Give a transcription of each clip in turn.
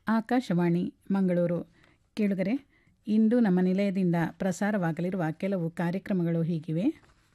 ಆಕಾಶವಾಣಿ ಮಂಗಳೂರು ಕೇಳುಗರೆ ಇಂದು ನಮ್ಮ ನಿಲಯದಿಂದ ಪ್ರಸಾರವಾಗಲಿರುವ ಕೆಲವು ಕಾರ್ಯಕ್ರಮಗಳು ಹೀಗಿವೆ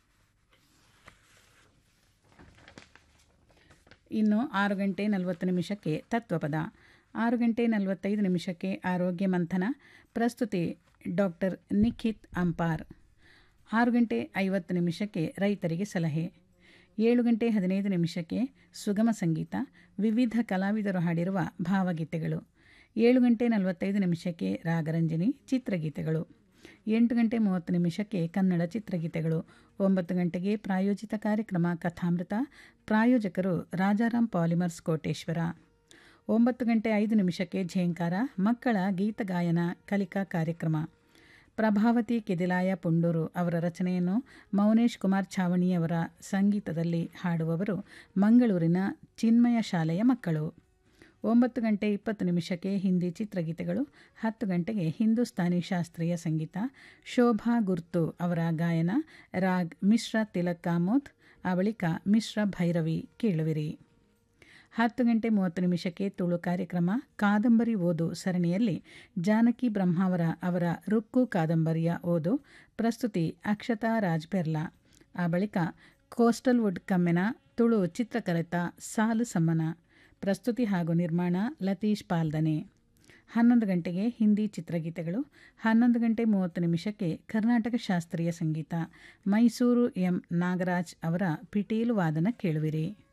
ಇನ್ನು ಆರು ಗಂಟೆ ನಲವತ್ತು ನಿಮಿಷಕ್ಕೆ ತತ್ವಪದ ಆರು ಗಂಟೆ ನಲವತ್ತೈದು ನಿಮಿಷಕ್ಕೆ ಆರೋಗ್ಯ ಮಂಥನ ಪ್ರಸ್ತುತಿ ಡಾಕ್ಟರ್ ನಿಖಿತ್ ಅಂಪಾರ್ ಆರು ಗಂಟೆ ಐವತ್ತು ನಿಮಿಷಕ್ಕೆ ರೈತರಿಗೆ ಸಲಹೆ ಏಳು ಗಂಟೆ ಹದಿನೈದು ನಿಮಿಷಕ್ಕೆ ಸುಗಮ ಸಂಗೀತ ವಿವಿಧ ಕಲಾವಿದರು ಹಾಡಿರುವ ಭಾವಗೀತೆಗಳು ಏಳು ಗಂಟೆ ನಲವತ್ತೈದು ನಿಮಿಷಕ್ಕೆ ರಾಗರಂಜನಿ ಚಿತ್ರಗೀತೆಗಳು ಎಂಟು ಗಂಟೆ ಮೂವತ್ತು ನಿಮಿಷಕ್ಕೆ ಕನ್ನಡ ಚಿತ್ರಗೀತೆಗಳು ಒಂಬತ್ತು ಗಂಟೆಗೆ ಪ್ರಾಯೋಜಿತ ಕಾರ್ಯಕ್ರಮ ಕಥಾಮೃತ ಪ್ರಾಯೋಜಕರು ರಾಜಾರಾಮ್ ಪಾಲಿಮರ್ಸ್ ಕೋಟೇಶ್ವರ ಒಂಬತ್ತು ಗಂಟೆ ಐದು ನಿಮಿಷಕ್ಕೆ ಝೇಂಕಾರ ಮಕ್ಕಳ ಗೀತಗಾಯನ ಕಲಿಕಾ ಕಾರ್ಯಕ್ರಮ ಪ್ರಭಾವತಿ ಕೆದಿಲಾಯ ಪುಂಡೂರು ಅವರ ರಚನೆಯನ್ನು ಮೌನೇಶ್ ಕುಮಾರ್ ಛಾವಣಿಯವರ ಸಂಗೀತದಲ್ಲಿ ಹಾಡುವವರು ಮಂಗಳೂರಿನ ಚಿನ್ಮಯ ಶಾಲೆಯ ಮಕ್ಕಳು ಒಂಬತ್ತು ಗಂಟೆ ಇಪ್ಪತ್ತು ನಿಮಿಷಕ್ಕೆ ಹಿಂದಿ ಚಿತ್ರಗೀತೆಗಳು ಹತ್ತು ಗಂಟೆಗೆ ಹಿಂದೂಸ್ತಾನಿ ಶಾಸ್ತ್ರೀಯ ಸಂಗೀತ ಶೋಭಾ ಗುರ್ತು ಅವರ ಗಾಯನ ರಾಗ್ ಮಿಶ್ರ ತಿಲಕ್ ಕಾಮೋತ್ ಆ ಬಳಿಕ ಮಿಶ್ರ ಭೈರವಿ ಕೇಳುವಿರಿ ಹತ್ತು ಗಂಟೆ ಮೂವತ್ತು ನಿಮಿಷಕ್ಕೆ ತುಳು ಕಾರ್ಯಕ್ರಮ ಕಾದಂಬರಿ ಓದು ಸರಣಿಯಲ್ಲಿ ಜಾನಕಿ ಬ್ರಹ್ಮಾವರ ಅವರ ರುಕ್ಕು ಕಾದಂಬರಿಯ ಓದು ಪ್ರಸ್ತುತಿ ಅಕ್ಷತಾ ರಾಜ್ಬೆರ್ಲಾ ಆ ಬಳಿಕ ಕೋಸ್ಟಲ್ ವುಡ್ ಕಮ್ಮೆನ ತುಳು ಚಿತ್ರಕಲಿತ ಸಾಲು ಸಮ್ಮನ ಪ್ರಸ್ತುತಿ ಹಾಗೂ ನಿರ್ಮಾಣ ಲತೀಶ್ ಪಾಲ್ದನೆ ಹನ್ನೊಂದು ಗಂಟೆಗೆ ಹಿಂದಿ ಚಿತ್ರಗೀತೆಗಳು ಹನ್ನೊಂದು ಗಂಟೆ ಮೂವತ್ತು ನಿಮಿಷಕ್ಕೆ ಕರ್ನಾಟಕ ಶಾಸ್ತ್ರೀಯ ಸಂಗೀತ ಮೈಸೂರು ಎಂ ನಾಗರಾಜ್ ಅವರ ಪಿಟೀಲು ವಾದನ ಕೇಳುವಿರಿ